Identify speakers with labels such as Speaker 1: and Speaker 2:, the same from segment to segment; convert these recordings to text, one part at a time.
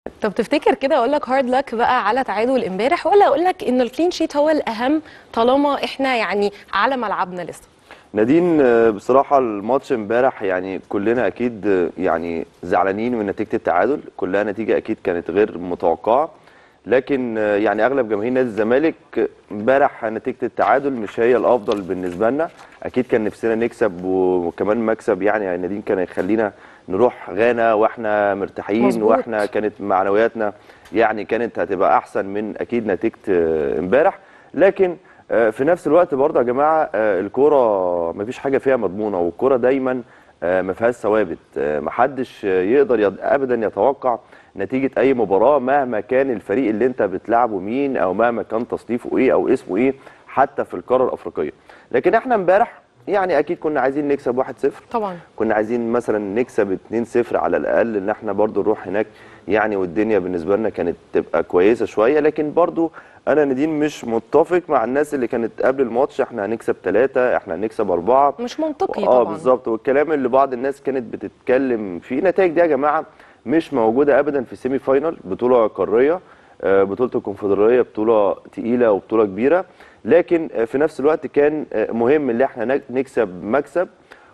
Speaker 1: طب تفتكر كده اقول لك هارد لك بقى على تعادل امبارح ولا اقول لك ان الكلين شيت هو الاهم طالما احنا يعني على ملعبنا لسه
Speaker 2: نادين آه، بصراحة الماتش امبارح يعني كلنا أكيد آه، يعني زعلانين من نتيجة التعادل كلها نتيجة أكيد كانت غير متوقعة لكن آه، يعني أغلب جماهير نادي الزمالك آه، امبارح نتيجة التعادل مش هي الأفضل بالنسبة لنا أكيد كان نفسنا نكسب و- وكمان مكسب يعني نادين كان يخلينا نروح غانا واحنا مرتاحين
Speaker 1: مظبوط.
Speaker 2: واحنا كانت معنوياتنا يعني كانت هتبقى أحسن من أكيد نتيجة آه، امبارح لكن آه، في نفس الوقت برضه يا جماعه آه، الكوره مفيش حاجه فيها مضمونه والكوره دايما آه، ما فيهاش ثوابت آه، محدش آه، يقدر يد- ابدا يتوقع نتيجه اي مباراه مهما كان الفريق اللي انت بتلعبه مين او مهما كان تصنيفه ايه او اسمه ايه حتى في القاره الافريقيه لكن احنا امبارح يعني اكيد كنا عايزين نكسب 1-0
Speaker 1: طبعا
Speaker 2: كنا عايزين مثلا نكسب 2-0 على الاقل ان احنا برضو نروح هناك يعني والدنيا بالنسبه لنا كانت تبقى كويسه شويه لكن برضو انا نادين مش متفق مع الناس اللي كانت قبل الماتش احنا هنكسب ثلاثه احنا هنكسب اربعه
Speaker 1: مش منطقي
Speaker 2: اه
Speaker 1: طبعا
Speaker 2: بالظبط والكلام اللي بعض الناس كانت بتتكلم فيه النتائج دي يا جماعه مش موجوده ابدا في سيمي فاينال بطوله قاريه آه، بطوله الكونفدراليه بطوله تقيله وبطوله كبيره لكن آه، في نفس الوقت كان آه، مهم ان احنا نك- نكسب مكسب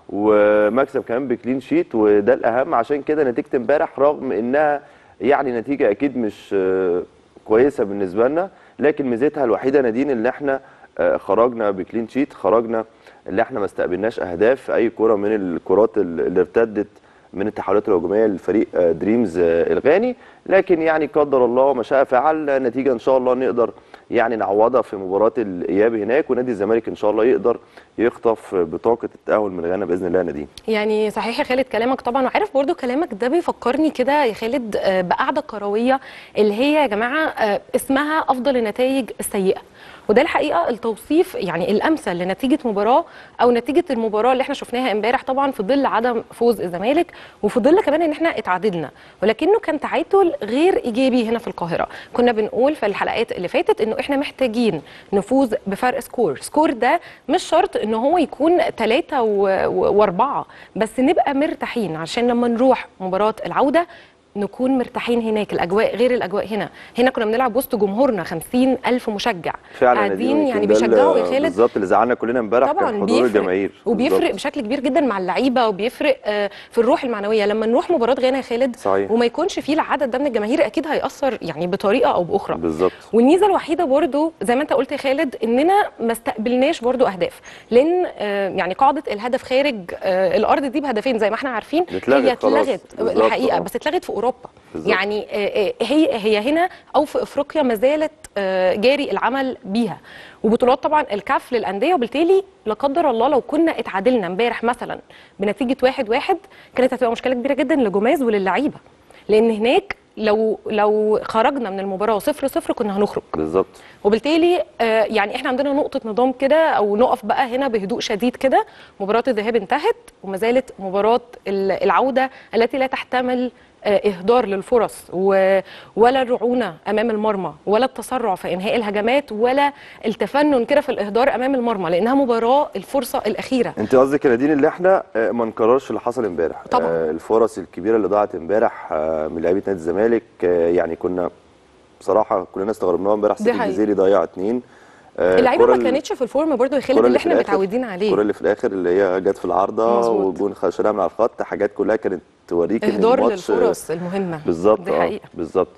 Speaker 2: ومكسب كمان بكلين شيت وده الاهم عشان كده نتيجه امبارح رغم انها يعني نتيجه اكيد مش آه، كويسه بالنسبه لنا لكن ميزتها الوحيده نادين ان احنا آه، خرجنا بكلين شيت خرجنا اللي احنا ما استقبلناش اهداف في اي كره من الكرات اللي ارتدت من التحولات الهجوميه للفريق آه، دريمز آه، الغاني لكن يعني قدر الله ما شاء فعل نتيجه ان شاء الله نقدر يعني نعوضها في مباراه الاياب هناك ونادي الزمالك ان شاء الله يقدر يخطف بطاقه التاهل من غانا باذن الله نادين
Speaker 1: يعني صحيح يا خالد كلامك طبعا وعارف برضو كلامك ده بيفكرني كده يا خالد آه، بقعده كرويه اللي هي يا جماعه آه، اسمها افضل النتائج السيئه وده الحقيقه التوصيف يعني الامثل لنتيجه مباراه او نتيجه المباراه اللي احنا شفناها امبارح طبعا في ظل عدم فوز الزمالك وفي ظل كمان ان احنا اتعادلنا ولكنه كان تعادل غير ايجابي هنا في القاهره كنا بنقول في الحلقات اللي فاتت انه احنا محتاجين نفوز بفرق سكور سكور ده مش شرط ان هو يكون ثلاثة واربعة بس نبقى مرتاحين عشان لما نروح مباراة العودة نكون مرتاحين هناك الاجواء غير الاجواء هنا هنا كنا بنلعب وسط جمهورنا 50 الف مشجع
Speaker 2: فعلا
Speaker 1: قاعدين
Speaker 2: نادين
Speaker 1: يعني
Speaker 2: يمكن ده
Speaker 1: بيشجعوا يا
Speaker 2: اللي-
Speaker 1: خالد
Speaker 2: بالظبط اللي زعلنا كلنا امبارح
Speaker 1: طبعا
Speaker 2: كان حضور
Speaker 1: بيفرق
Speaker 2: الجماهير
Speaker 1: وبيفرق
Speaker 2: بالظبط.
Speaker 1: بشكل كبير جدا مع اللعيبه وبيفرق آه، في الروح المعنويه لما نروح مباراه غانا يا خالد
Speaker 2: صحيح.
Speaker 1: وما يكونش فيه العدد ده من الجماهير اكيد هيأثر يعني بطريقه او باخرى
Speaker 2: بالظبط
Speaker 1: والميزه الوحيده برضو زي ما انت قلت يا خالد اننا ما استقبلناش برضو اهداف لان آه، يعني قاعده الهدف خارج آه، الارض دي بهدفين زي ما احنا عارفين
Speaker 2: اتلغت
Speaker 1: هي
Speaker 2: خلاص.
Speaker 1: اتلغت
Speaker 2: بالظبط،
Speaker 1: الحقيقه
Speaker 2: اه.
Speaker 1: بس اتلغت في اوروبا
Speaker 2: بالظبط.
Speaker 1: يعني آه، آه، هي هي هنا او في افريقيا ما زالت آه، جاري العمل بيها وبطولات طبعا الكاف للانديه وبالتالي لا قدر الله لو كنا اتعادلنا امبارح مثلا بنتيجه واحد واحد كانت هتبقى مشكله كبيره جدا للجماز وللعيبه لان هناك لو لو خرجنا من المباراه صفر صفر كنا هنخرج
Speaker 2: بالظبط
Speaker 1: وبالتالي آه، يعني احنا عندنا نقطه نظام كده او نقف بقى هنا بهدوء شديد كده مباراه الذهاب انتهت وما زالت مباراه ال- العوده التي لا تحتمل آه، اهدار للفرص و- ولا الرعونه امام المرمى ولا التسرع في انهاء الهجمات ولا التفنن كده في الاهدار امام المرمى لانها مباراه الفرصه الاخيره
Speaker 2: انت قصدك يا نادين اللي احنا آه، ما نكررش اللي حصل امبارح
Speaker 1: طبعا.
Speaker 2: آه، الفرص الكبيره اللي ضاعت امبارح آه، من لعيبه نادي الزمالك آه، يعني كنا بصراحه كلنا استغربناها امبارح
Speaker 1: دي
Speaker 2: سيف
Speaker 1: حقيقة.
Speaker 2: الجزيري ضيع اتنين آه،
Speaker 1: اللعيبه
Speaker 2: الكرة
Speaker 1: ما
Speaker 2: اللي-
Speaker 1: كانتش في الفورم برضو يا خالد
Speaker 2: الكرة
Speaker 1: اللي
Speaker 2: في
Speaker 1: احنا
Speaker 2: الآخر-
Speaker 1: متعودين عليه
Speaker 2: الكرة اللي في الاخر اللي هي جت في العارضه
Speaker 1: مظبوط.
Speaker 2: وجون خشناها من على الخط حاجات كلها كانت توريك ان
Speaker 1: اهدار
Speaker 2: الماتش
Speaker 1: للفرص المهمه
Speaker 2: بالظبط
Speaker 1: دي
Speaker 2: اه
Speaker 1: حقيقه
Speaker 2: بالظبط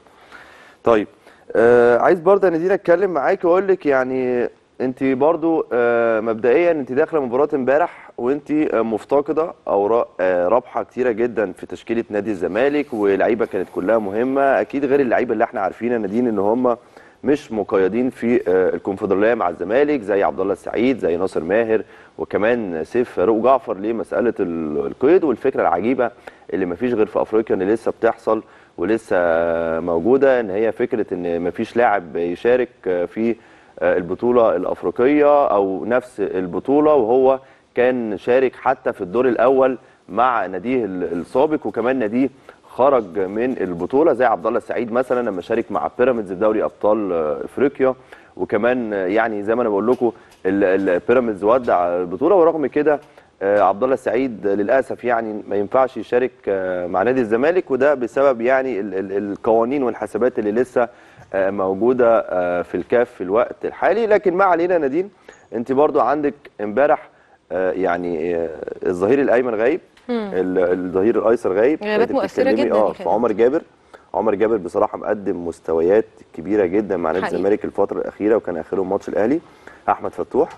Speaker 2: طيب آه عايز برضه يا نادين اتكلم معاك واقول لك يعني انت برضه آه مبدئيا انت داخله مباراه امبارح وانت آه مفتقده اوراق آه رابحه كتيره جدا في تشكيله نادي الزمالك ولعيبه كانت كلها مهمه اكيد غير اللعيبه اللي احنا عارفينها نادين ان هم مش مقيدين في آه الكونفدراليه مع الزمالك زي عبد الله السعيد زي ناصر ماهر وكمان سيف فاروق جعفر لمساله ال- القيد والفكره العجيبه اللي مفيش غير في افريقيا ان لسه بتحصل ولسه موجوده ان هي فكره ان مفيش لاعب يشارك في البطوله الافريقيه او نفس البطوله وهو كان شارك حتى في الدور الاول مع ناديه السابق وكمان ناديه خرج من البطوله زي عبد الله السعيد مثلا لما شارك مع بيراميدز في دوري ابطال افريقيا وكمان يعني زي ما انا بقول لكم ال- ال- بيراميدز ودع البطوله ورغم كده آه، عبد الله السعيد للاسف يعني ما ينفعش يشارك آه، مع نادي الزمالك وده بسبب يعني ال- ال- القوانين والحسابات اللي لسه آه، موجوده آه، في الكاف في الوقت الحالي لكن ما علينا يا نادين انت برضو عندك امبارح آه، يعني آه، الظهير الايمن غايب ال- الظهير الايسر غايب
Speaker 1: غيابات
Speaker 2: أنت
Speaker 1: مؤثرة
Speaker 2: بتتكلمي
Speaker 1: جداً
Speaker 2: اه
Speaker 1: يا
Speaker 2: في
Speaker 1: خالد.
Speaker 2: عمر جابر عمر جابر بصراحه مقدم مستويات كبيره جدا مع نادي
Speaker 1: حقيقي.
Speaker 2: الزمالك الفتره الاخيره وكان اخرهم ماتش الاهلي احمد فتوح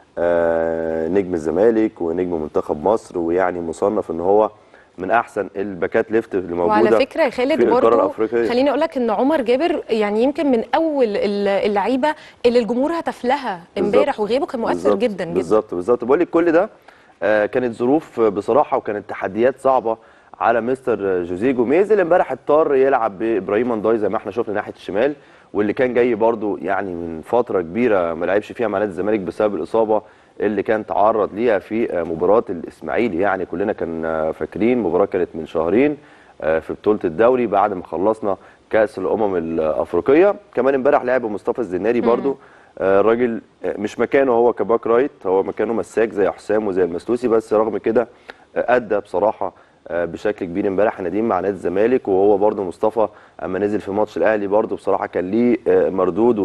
Speaker 2: آه، نجم الزمالك ونجم منتخب مصر ويعني مصنف ان هو من احسن الباكات ليفت اللي موجوده
Speaker 1: وعلى فكره يا خالد
Speaker 2: في القاره
Speaker 1: برضه
Speaker 2: الافريقيه
Speaker 1: خليني اقول لك ان عمر جابر يعني يمكن من اول ال- اللعيبه اللي الجمهور هتف لها امبارح
Speaker 2: بالظبط.
Speaker 1: وغيابه كان مؤثر
Speaker 2: بالظبط.
Speaker 1: جدا جدا
Speaker 2: بالظبط بالظبط بقول لك كل ده آه، كانت ظروف آه، بصراحه وكانت تحديات صعبه على مستر جوزيه جوميز اللي امبارح اضطر يلعب بابراهيم منداي زي ما احنا شفنا ناحيه الشمال واللي كان جاي برضو يعني من فتره كبيره ما لعبش فيها مع نادي الزمالك بسبب الاصابه اللي كان تعرض ليها في آه، مباراه الاسماعيلي يعني كلنا كان آه، فاكرين مباراه كانت من شهرين آه، في بطوله الدوري بعد ما خلصنا كاس الامم الافريقيه كمان امبارح لعب مصطفى الزناري برضو آه، الراجل آه، مش مكانه هو كباك رايت هو مكانه مساك زي حسام وزي المسلوسي بس رغم كده آه، ادى بصراحه آه، بشكل كبير امبارح نديم مع نادي الزمالك وهو برضو مصطفى اما نزل في ماتش الاهلي برضو بصراحه كان ليه آه، مردود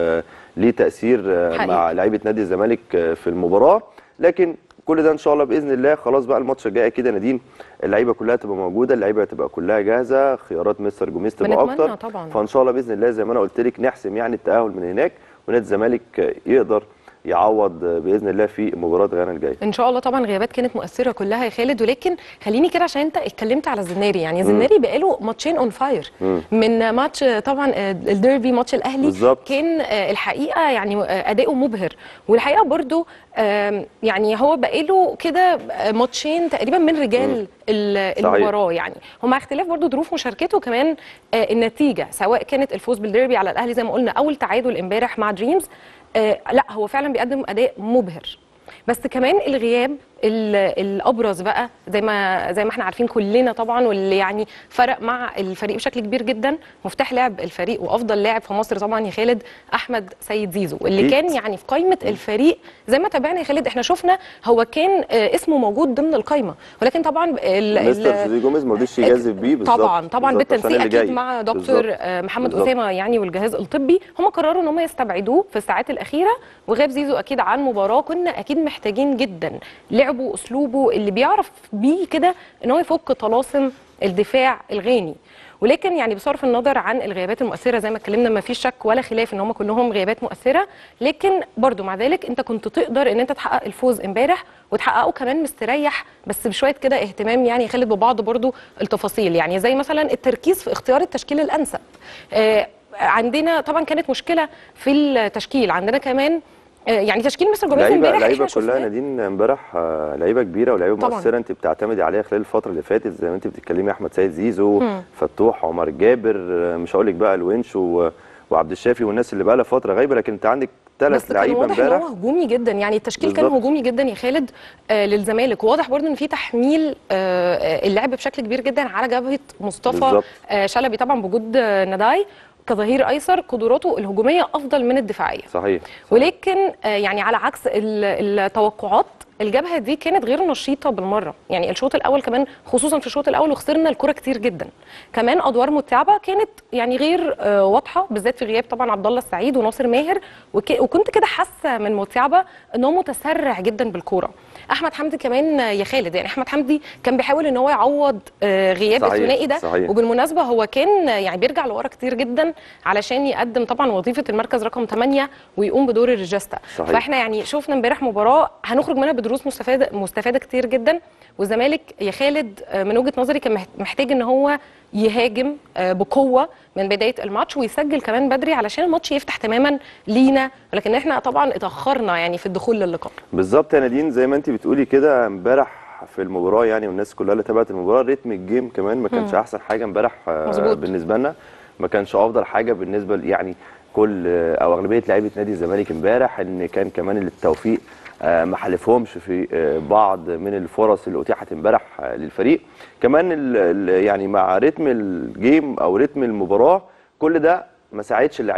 Speaker 2: وليه تاثير آه،
Speaker 1: حقيقي.
Speaker 2: مع لعيبه نادي الزمالك آه، في المباراه لكن كل ده ان شاء الله باذن الله خلاص بقى الماتش الجاي كده نديم اللعيبه كلها تبقى موجوده اللعيبه تبقى كلها جاهزه خيارات مستر جوميز تبقى
Speaker 1: بنتمنى
Speaker 2: اكتر
Speaker 1: طبعاً.
Speaker 2: فان شاء الله باذن الله زي ما انا قلت لك نحسم يعني التاهل من هناك ونادي الزمالك يقدر يعوض باذن الله في مباراه غانا الجايه
Speaker 1: ان شاء الله طبعا غيابات كانت مؤثره كلها يا خالد ولكن خليني كده عشان انت اتكلمت على الزناري يعني الزناري بقاله ماتشين اون فاير
Speaker 2: مم.
Speaker 1: من ماتش طبعا آه، الديربي ماتش الاهلي
Speaker 2: بالظبط.
Speaker 1: كان آه، الحقيقه يعني آه، اداؤه مبهر والحقيقه برضو آم، يعني هو بقاله كده آه، ماتشين تقريبا من رجال ال-
Speaker 2: صحيح.
Speaker 1: المباراه يعني ومع اختلاف برضو ظروف مشاركته كمان آه، النتيجه سواء كانت الفوز بالديربي على الاهلي زي ما قلنا او التعادل امبارح مع دريمز آه، لا هو فعلا بيقدم اداء مبهر بس كمان الغياب ال- الابرز بقى زي ما زي ما احنا عارفين كلنا طبعا واللي يعني فرق مع الفريق بشكل كبير جدا مفتاح لعب الفريق وافضل لاعب في مصر طبعا يا خالد احمد سيد زيزو اللي
Speaker 2: أكيد.
Speaker 1: كان يعني في قائمه الفريق زي ما تابعنا يا خالد احنا شفنا هو كان آه، اسمه موجود ضمن القائمه ولكن طبعا ال-
Speaker 2: مستر
Speaker 1: ال-
Speaker 2: جوزيه جوميز ما رضيش يجازف بيه بالظبط
Speaker 1: طبعا طبعا
Speaker 2: بالظبط عشان
Speaker 1: بالتنسيق
Speaker 2: اللي
Speaker 1: اكيد
Speaker 2: جاي.
Speaker 1: مع دكتور
Speaker 2: بالظبط.
Speaker 1: آه، محمد
Speaker 2: بالظبط.
Speaker 1: اسامه يعني والجهاز الطبي هم قرروا ان هم يستبعدوه في الساعات الاخيره وغاب زيزو اكيد عن مباراه كنا اكيد محتاجين جدا لعبه اسلوبه اللي بيعرف بيه كده ان هو يفك طلاسم الدفاع الغاني ولكن يعني بصرف النظر عن الغيابات المؤثره زي ما اتكلمنا ما فيش شك ولا خلاف ان هم كلهم غيابات مؤثره لكن برضو مع ذلك انت كنت تقدر ان انت تحقق الفوز امبارح وتحققه كمان مستريح بس بشويه كده اهتمام يعني يا خالد ببعض برضو التفاصيل يعني زي مثلا التركيز في اختيار التشكيل الانسب آه عندنا طبعا كانت مشكله في التشكيل عندنا كمان آه يعني تشكيل مستر جوميز
Speaker 2: لعيبه
Speaker 1: امبارح
Speaker 2: لعيبه
Speaker 1: احنا
Speaker 2: كلها
Speaker 1: شفناه
Speaker 2: نادين امبارح آه، لعيبه كبيره ولعيبه
Speaker 1: طبعاً.
Speaker 2: مؤثره انت بتعتمدي عليها خلال الفتره اللي فاتت زي ما انت بتتكلمي احمد سيد زيزو
Speaker 1: مم.
Speaker 2: فتوح عمر جابر آه، مش هقول لك بقى الونش و- وعبد الشافي والناس اللي بقى لها فتره غايبه لكن انت عندك ثلاث
Speaker 1: بس كان
Speaker 2: لعيبه
Speaker 1: واضح ان
Speaker 2: امبارح
Speaker 1: هو هجومي جدا يعني التشكيل كان
Speaker 2: بالظبط.
Speaker 1: هجومي جدا يا خالد آه للزمالك وواضح برضو ان في تحميل آه آه، اللعب بشكل كبير جدا على جبهه مصطفى
Speaker 2: بالظبط.
Speaker 1: آه شلبي طبعا بوجود آه نداي كظهير ايسر قدراته الهجوميه افضل من الدفاعيه
Speaker 2: صحيح, صحيح.
Speaker 1: ولكن آه، يعني على عكس ال- التوقعات الجبهه دي كانت غير نشيطه بالمره يعني الشوط الاول كمان خصوصا في الشوط الاول وخسرنا الكره كتير جدا كمان ادوار متعبه كانت يعني غير آه، واضحه بالذات في غياب طبعا عبد الله السعيد وناصر ماهر وك- وكنت كده حاسه من متعبه ان هو متسرع جدا بالكوره احمد حمدي كمان آه، يا خالد يعني احمد حمدي كان بيحاول ان هو يعوض آه، غياب
Speaker 2: صحيح،
Speaker 1: الثنائي ده
Speaker 2: صحيح.
Speaker 1: وبالمناسبه هو كان يعني بيرجع لورا كتير جدا علشان يقدم طبعا وظيفه المركز رقم 8 ويقوم بدور الريجستا
Speaker 2: صحيح.
Speaker 1: فاحنا يعني شفنا امبارح مباراه هنخرج منها بدروس مستفاده مستفاده كتير جدا والزمالك يا خالد آه، من وجهه نظري كان محت- محتاج ان هو يهاجم آه، بقوه من بدايه الماتش ويسجل كمان بدري علشان الماتش يفتح تماما لينا ولكن احنا طبعا اتاخرنا يعني في الدخول للقاء
Speaker 2: بالظبط يا نادين زي ما انت بتقولي كده امبارح في المباراه يعني والناس كلها اللي تابعت المباراه ريتم الجيم كمان ما كانش احسن حاجه امبارح آه،
Speaker 1: مظبوط.
Speaker 2: بالنسبه لنا ما كانش افضل حاجه بالنسبه ل- يعني كل آه، او اغلبيه لعيبه نادي الزمالك امبارح ان كان كمان التوفيق آه، ما حالفهمش في آه، بعض من الفرص اللي اتيحت امبارح آه، للفريق كمان ال- ال- يعني مع رتم الجيم او رتم المباراه كل ده ما ساعدش اللعيبه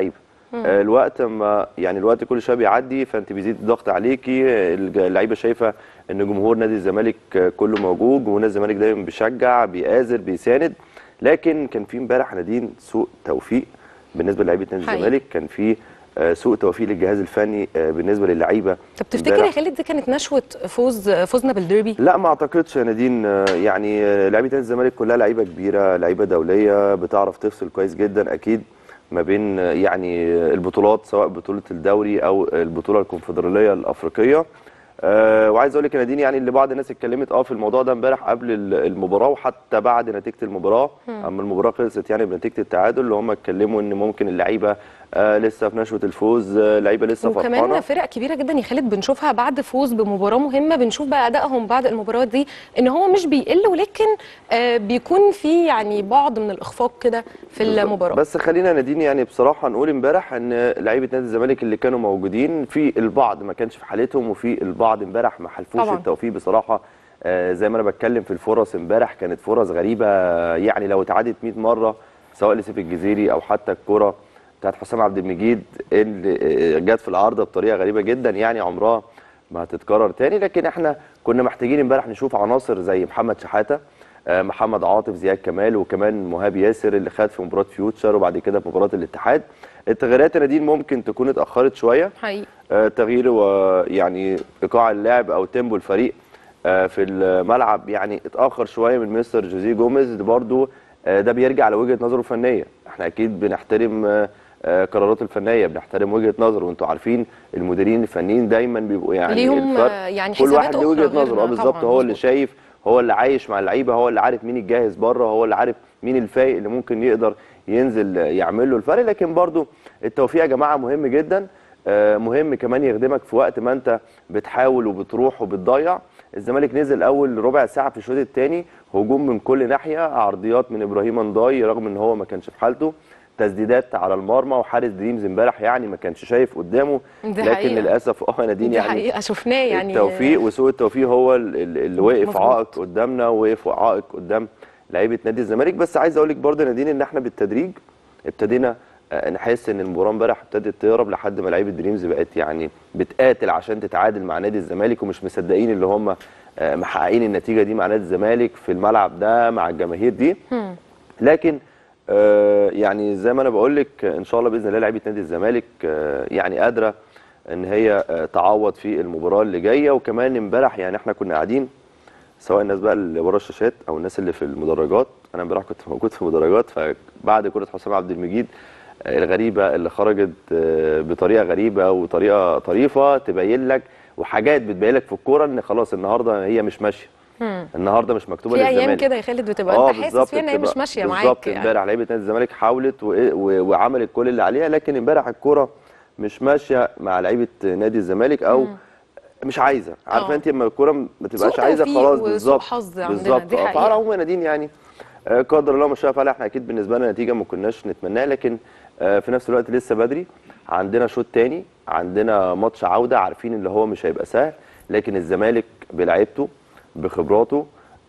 Speaker 2: آه، الوقت ما يعني الوقت كل شويه بيعدي فانت بيزيد الضغط عليكي الج- اللعيبه شايفه ان جمهور نادي الزمالك آه، كله موجود جمهور نادي الزمالك دايما بيشجع بيآزر بيساند لكن كان في امبارح نادين سوء توفيق بالنسبه للعيبه نادي
Speaker 1: حقيقي.
Speaker 2: الزمالك كان في آه، سوء توفيق للجهاز الفني آه، بالنسبه للعيبه
Speaker 1: طب تفتكر يا
Speaker 2: امبارح.
Speaker 1: خالد دي كانت نشوه فوز فوزنا بالديربي
Speaker 2: لا ما اعتقدش يا نادين آه، يعني آه، لعيبه نادي الزمالك كلها لعيبه كبيره لعيبه دوليه بتعرف تفصل كويس جدا اكيد ما بين آه، يعني آه، البطولات سواء بطوله الدوري او البطوله الكونفدراليه الافريقيه أه وعايز اقول لك يا نادين يعني اللي بعض الناس اتكلمت اه في الموضوع ده امبارح قبل ال- المباراه وحتى بعد نتيجه المباراه اما المباراه خلصت يعني بنتيجه التعادل اللي هم اتكلموا ان ممكن اللعيبه آه لسه في نشوه الفوز آه لعيبه لسه فرحانه
Speaker 1: وكمان فرق كبيره جدا يا خالد بنشوفها بعد فوز بمباراه مهمه بنشوف بقى ادائهم بعد المباراه دي ان هو مش بيقل ولكن آه بيكون في يعني بعض من الاخفاق كده في
Speaker 2: بالظبط.
Speaker 1: المباراه
Speaker 2: بس خلينا نادين يعني بصراحه نقول امبارح ان لعيبه نادي الزمالك اللي كانوا موجودين في البعض ما كانش في حالتهم وفي البعض امبارح ما حلفوش
Speaker 1: طبعاً.
Speaker 2: التوفيق بصراحه آه زي ما انا بتكلم في الفرص امبارح كانت فرص غريبه يعني لو اتعادت 100 مره سواء لسيف الجزيري او حتى الكره بتاعت حسام عبد المجيد اللي آه، جت في العارضه بطريقه غريبه جدا يعني عمرها ما هتتكرر تاني لكن احنا كنا محتاجين امبارح نشوف عناصر زي محمد شحاته آه، محمد عاطف زياد كمال وكمان مهاب ياسر اللي خد في مباراه فيوتشر وبعد كده في مباراه الاتحاد التغييرات يا نادين ممكن تكون اتاخرت شويه
Speaker 1: حقيقي
Speaker 2: آه، تغيير ويعني ايقاع اللعب او تيمبو الفريق آه، في الملعب يعني اتاخر شويه من مستر جوزيه جوميز برضو آه، ده بيرجع لوجهه نظره الفنيه احنا اكيد بنحترم آه، آه، قراراته الفنيه بنحترم وجهه نظره وانتوا عارفين المديرين الفنيين دايما بيبقوا يعني
Speaker 1: ليهم،
Speaker 2: الفرق
Speaker 1: آه، يعني
Speaker 2: كل
Speaker 1: حسابات
Speaker 2: واحد له
Speaker 1: أخرى
Speaker 2: وجهه
Speaker 1: غيرنا
Speaker 2: نظره اه بالظبط
Speaker 1: طبعاً،
Speaker 2: هو اللي
Speaker 1: مظبوط.
Speaker 2: شايف هو اللي عايش مع اللعيبه هو اللي عارف مين الجاهز بره هو اللي عارف مين الفايق اللي ممكن يقدر ينزل يعمل له الفرق لكن برضو التوفيق يا جماعه مهم جدا آه، مهم كمان يخدمك في وقت ما انت بتحاول وبتروح وبتضيع الزمالك نزل اول ربع ساعه في الشوط الثاني هجوم من كل ناحيه عرضيات من ابراهيم انضاي رغم ان هو ما كانش في حالته تسديدات على المرمى وحارس دريمز امبارح يعني ما كانش شايف قدامه
Speaker 1: دي
Speaker 2: لكن
Speaker 1: حقيقة.
Speaker 2: للاسف اه نادين
Speaker 1: دي
Speaker 2: يعني
Speaker 1: حقيقه شفناه يعني
Speaker 2: التوفيق وسوء التوفيق هو ال- ال- اللي واقف
Speaker 1: مظبوط.
Speaker 2: عائق قدامنا وواقف عائق قدام لعيبه نادي الزمالك بس عايز اقول لك برضه يا نادين ان احنا بالتدريج ابتدينا آه، نحس ان المباراه امبارح ابتدت تهرب لحد ما لعيبه دريمز بقت يعني بتقاتل عشان تتعادل مع نادي الزمالك ومش مصدقين اللي هم آه، محققين النتيجه دي مع نادي الزمالك في الملعب ده مع الجماهير دي لكن آه، يعني زي ما انا بقول لك ان شاء الله باذن الله لعيبه نادي الزمالك آه، يعني قادره ان هي آه، تعوض في المباراه اللي جايه وكمان امبارح يعني احنا كنا قاعدين سواء الناس بقى اللي ورا الشاشات او الناس اللي في المدرجات انا امبارح كنت موجود في المدرجات فبعد كره حسام عبد المجيد آه، الغريبه اللي خرجت آه، بطريقه غريبه وطريقه طريفه تبين لك وحاجات بتبين لك في الكوره ان خلاص النهارده هي مش ماشيه النهارده مش مكتوبه
Speaker 1: في
Speaker 2: للزمالك
Speaker 1: ايام كده يا خالد بتبقى انت حاسس فيها ان هي
Speaker 2: بتبقى-
Speaker 1: مش ماشيه
Speaker 2: بالظبط
Speaker 1: معاك يعني.
Speaker 2: امبارح لعيبه نادي الزمالك حاولت و... و... وعملت كل اللي عليها لكن امبارح الكوره مش ماشيه مع لعيبه نادي الزمالك او مش عايزه عارفه
Speaker 1: آه.
Speaker 2: انت لما الكوره ما تبقاش
Speaker 1: سوء
Speaker 2: عايزه
Speaker 1: توفيق
Speaker 2: خلاص
Speaker 1: وسوء
Speaker 2: بالظبط
Speaker 1: حظ عندنا،
Speaker 2: بالظبط
Speaker 1: دي
Speaker 2: آه،
Speaker 1: حقيقة.
Speaker 2: فعلى العموم يا نادين يعني آه، قدر الله ما شاء فعل احنا اكيد بالنسبه لنا نتيجه ما كناش نتمناها لكن آه، في نفس الوقت لسه بدري عندنا شوط تاني عندنا ماتش عوده عارفين اللي هو مش هيبقى سهل لكن الزمالك بلعيبته بخبراته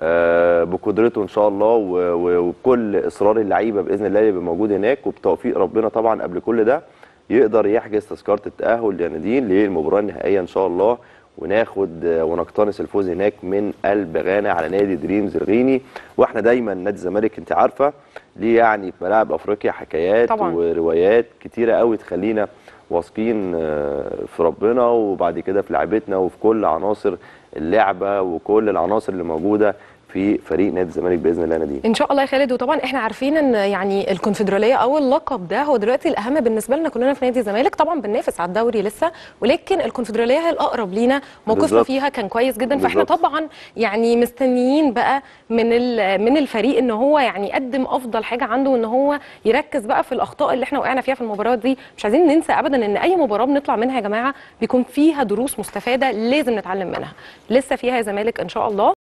Speaker 2: آه، بقدرته ان شاء الله و- و- وبكل اصرار اللعيبه باذن الله يبقى موجود هناك وبتوفيق ربنا طبعا قبل كل ده يقدر يحجز تذكره التاهل يا نادين للمباراه النهائيه ان شاء الله وناخد آه، ونقتنص الفوز هناك من قلب غانا على نادي دريمز الغيني واحنا دايما نادي الزمالك انت عارفه ليه يعني في ملاعب افريقيا حكايات
Speaker 1: طبعاً.
Speaker 2: وروايات كتيره قوي تخلينا واثقين آه، في ربنا وبعد كده في لعبتنا وفي كل عناصر اللعبه وكل العناصر اللي موجوده في فريق نادي الزمالك باذن الله نادين
Speaker 1: ان شاء الله يا خالد وطبعا احنا عارفين ان يعني الكونفدراليه او اللقب ده هو دلوقتي الاهم بالنسبه لنا كلنا في نادي الزمالك طبعا بننافس على الدوري لسه ولكن الكونفدراليه هي الاقرب لينا موقفنا
Speaker 2: بالظبط.
Speaker 1: فيها كان كويس جدا فاحنا
Speaker 2: بالظبط.
Speaker 1: طبعا يعني مستنيين بقى من ال- من الفريق ان هو يعني يقدم افضل حاجه عنده وان هو يركز بقى في الاخطاء اللي احنا وقعنا فيها في المباراه دي مش عايزين ننسى ابدا ان اي مباراه بنطلع منها يا جماعه بيكون فيها دروس مستفاده لازم نتعلم منها لسه فيها يا زمالك ان شاء الله